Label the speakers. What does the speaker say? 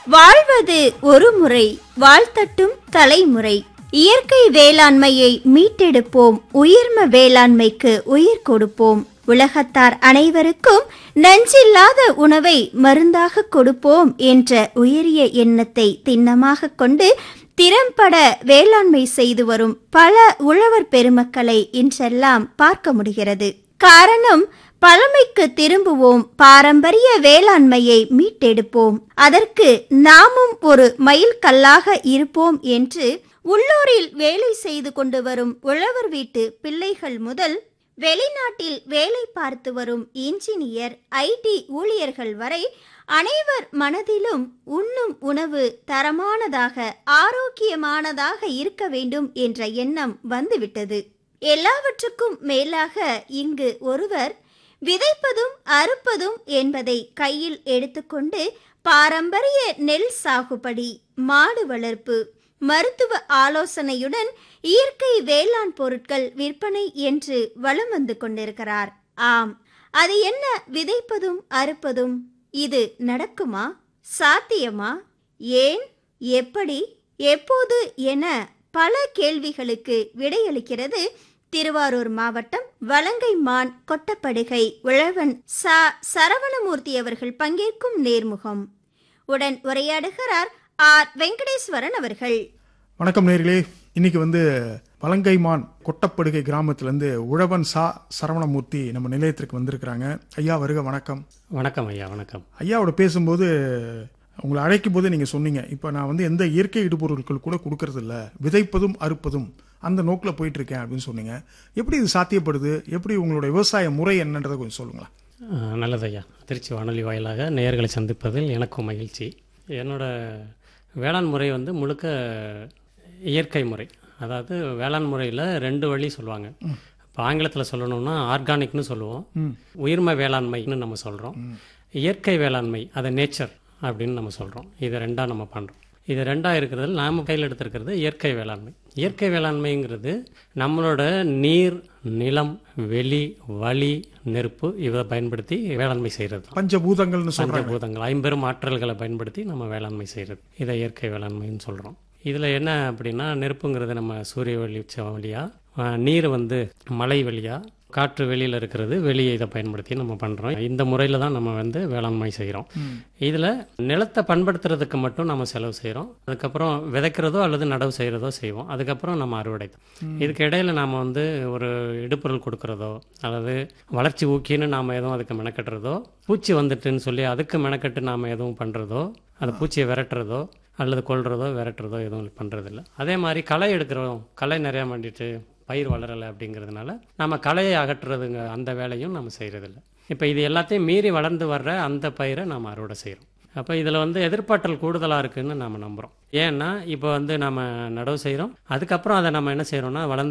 Speaker 1: வாழ்வது ஒரு முறை வாழ்த்தட்டும் தலைமுறை இயற்கை வேளாண்மையை மீட்டெடுப்போம் உயிர்ம வேளாண்மைக்கு உயிர் கொடுப்போம் உலகத்தார் அனைவருக்கும் நஞ்சில்லாத உணவை மருந்தாக கொடுப்போம் என்ற உயரிய எண்ணத்தை திண்ணமாக கொண்டு திறம்பட வேளாண்மை செய்து வரும் பல உழவர் பெருமக்களை இன்றெல்லாம் பார்க்க முடிகிறது காரணம் பழமைக்கு திரும்புவோம் பாரம்பரிய வேளாண்மையை மீட்டெடுப்போம் அதற்கு நாமும் ஒரு மைல்கல்லாக இருப்போம் என்று உள்ளூரில் வேலை செய்து கொண்டு வரும் உழவர் வீட்டு பிள்ளைகள் முதல் வெளிநாட்டில் வேலை பார்த்து வரும் இன்ஜினியர் ஐடி ஊழியர்கள் வரை அனைவர் மனதிலும் உண்ணும் உணவு தரமானதாக ஆரோக்கியமானதாக இருக்க வேண்டும் என்ற எண்ணம் வந்துவிட்டது எல்லாவற்றுக்கும் மேலாக இங்கு ஒருவர் விதைப்பதும் அறுப்பதும் என்பதை கையில் எடுத்துக்கொண்டு பாரம்பரிய நெல் சாகுபடி மாடு வளர்ப்பு மருத்துவ ஆலோசனையுடன் இயற்கை வேளாண் பொருட்கள் விற்பனை என்று வலம் வந்து கொண்டிருக்கிறார் ஆம் அது என்ன விதைப்பதும் அறுப்பதும் இது நடக்குமா சாத்தியமா ஏன் எப்படி எப்போது என பல கேள்விகளுக்கு விடையளிக்கிறது திருவாரூர் மாவட்டம் வலங்கைமான் கொட்டப்படுகை உழவன் ச சரவணமூர்த்தி அவர்கள் பங்கேற்கும் நேர்முகம் உடன் உரையாடுகிறார் ஆர் வெங்கடேஸ்வரன் அவர்கள்
Speaker 2: வணக்கம் நேர்களே இன்னைக்கு வந்து பழங்கைமான் கொட்டப்படுகை கிராமத்திலேருந்து உழவன் சா சரவணமூர்த்தி நம்ம நிலையத்திற்கு வந்திருக்கிறாங்க ஐயா வருக வணக்கம்
Speaker 3: வணக்கம் ஐயா வணக்கம்
Speaker 2: ஐயாவோட பேசும்போது உங்களை அழைக்கும் போது நீங்கள் சொன்னீங்க இப்போ நான் வந்து எந்த இயற்கை இடுபொருட்கள் கூட கொடுக்கறது இல்ல விதைப்பதும் அறுப்பதும் அந்த நோக்கில் போயிட்டு இருக்கேன் அப்படின்னு சொன்னீங்க எப்படி இது சாத்தியப்படுது எப்படி உங்களோட விவசாய முறை என்னன்றதை கொஞ்சம் சொல்லுங்களேன்
Speaker 3: அஹ், நல்லது ஐயா திருச்சி வானொலி வாயிலாக நேயர்களை சந்திப்பதில் எனக்கும் மகிழ்ச்சி என்னோட வேளாண் முறை வந்து முழுக்க இயற்கை முறை அதாவது வேளாண் முறையில் ரெண்டு வழி சொல்லுவாங்க இப்போ ஆங்கிலத்தில் சொல்லணும்னா ஆர்கானிக்னு சொல்லுவோம் உயிர்ம வேளாண்மைன்னு நம்ம சொல்கிறோம் இயற்கை வேளாண்மை அதை நேச்சர் அப்படின்னு நம்ம சொல்கிறோம் இதை ரெண்டாக நம்ம பண்ணுறோம் இது ரெண்டாக இருக்கிறதுல நாம் கையில் எடுத்திருக்கிறது இயற்கை வேளாண்மை இயற்கை வேளாண்மைங்கிறது நம்மளோட நீர் நிலம் வெளி வழி நெருப்பு இதை பயன்படுத்தி வேளாண்மை செய்கிறது தான்
Speaker 2: பஞ்சபூதங்கள்னு சொல்கிறாங்க
Speaker 3: பஞ்சபூதங்கள் ஐம்பெரும் ஆற்றல்களை பயன்படுத்தி நம்ம வேளாண்மை செய்கிறது இதை இயற்கை வேளாண்மைன்னு சொல்கிறோம் இதில் என்ன அப்படின்னா நெருப்புங்கிறது நம்ம சூரிய வெளிச்சம் வழியாக நீர் வந்து மழை வழியாக காற்று வெளியில் இருக்கிறது வெளியே இதை பயன்படுத்தி நம்ம பண்ணுறோம் இந்த முறையில் தான் நம்ம வந்து வேளாண்மை செய்கிறோம் இதில் நிலத்தை பண்படுத்துறதுக்கு மட்டும் நம்ம செலவு செய்கிறோம் அதுக்கப்புறம் விதைக்கிறதோ அல்லது நடவு செய்கிறதோ செய்வோம் அதுக்கப்புறம் நம்ம அறுவடை இதுக்கு இடையில நாம் வந்து ஒரு இடுப்பொருள் கொடுக்கறதோ அல்லது வளர்ச்சி ஊக்கின்னு நாம் எதுவும் அதுக்கு மெனக்கட்டுறதோ பூச்சி வந்துட்டுன்னு சொல்லி அதுக்கு மெனக்கட்டு நாம் எதுவும் பண்ணுறதோ அந்த பூச்சியை விரட்டுறதோ அல்லது கொல்றதோ விரட்டுறதோ எதுவும் பண்ணுறதில்ல அதே மாதிரி களை எடுக்கிறோம் களை நிறையா மாட்டிட்டு பயிர் வளரலை அப்படிங்கிறதுனால நம்ம களையை அகற்றுறதுங்க அந்த வேலையும் நம்ம செய்கிறதில்ல இப்போ இது எல்லாத்தையும் மீறி வளர்ந்து வர்ற அந்த பயிரை நாம் அறுவடை செய்கிறோம் அப்போ இதில் வந்து எதிர்பார்த்தல் கூடுதலாக இருக்குன்னு நம்ம நம்புகிறோம் ஏன்னா இப்போ வந்து நம்ம நடவு செய்கிறோம் அதுக்கப்புறம் அதை நம்ம என்ன செய்கிறோம்னா வளர்ந்து